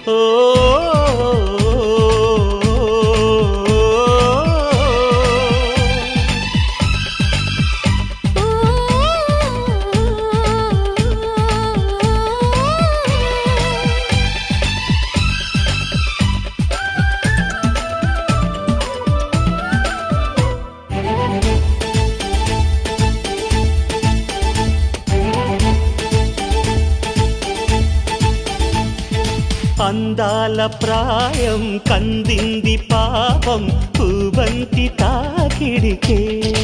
ఓ అందాల ప్రాయం కందింది పాపం పూబంతి తాకిడికే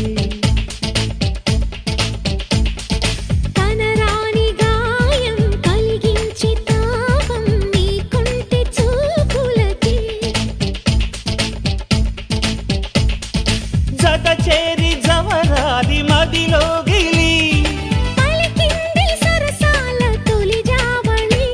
కనరాని గాయం కలిగించి తాపం నీ కొంటె చూపులకి జత చేరి జవరాది మదిలో గిలి పలికింది సరసాల తొలి జావళి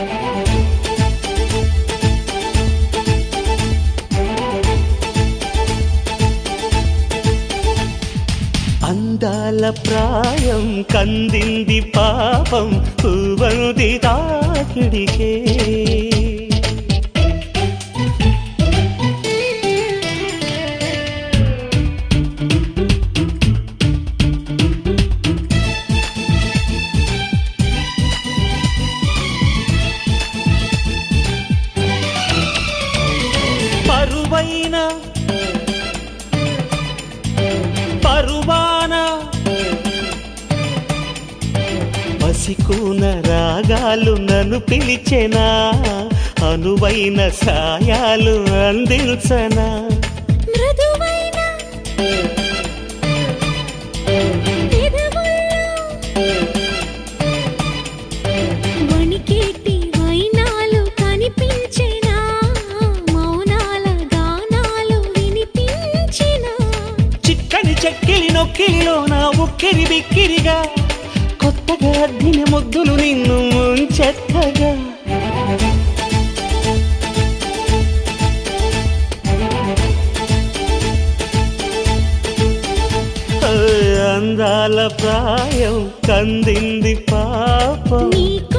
అందాల ప్రాయం కందింది పాపం పూవంతి తాకిడికే పరువైన పరువాన పసికూన రాగాలు నన్ను పిలిచెనా అనువైన సాయాలు అందించనా మృదువైన పెదవుల్లో వణికేటి వైనాలు కనిపించెనా మౌనాల గానాలు వినిపించినా చిక్కని చెక్కిలి నొక్కిలిలో నా ఉక్కిరి బిక్కిరిగా కొత్తగా అద్దిన ముద్దులు నిన్ను ముంచెత్తగా ఓ, అందాల ప్రాయం కందింది పాపం నీ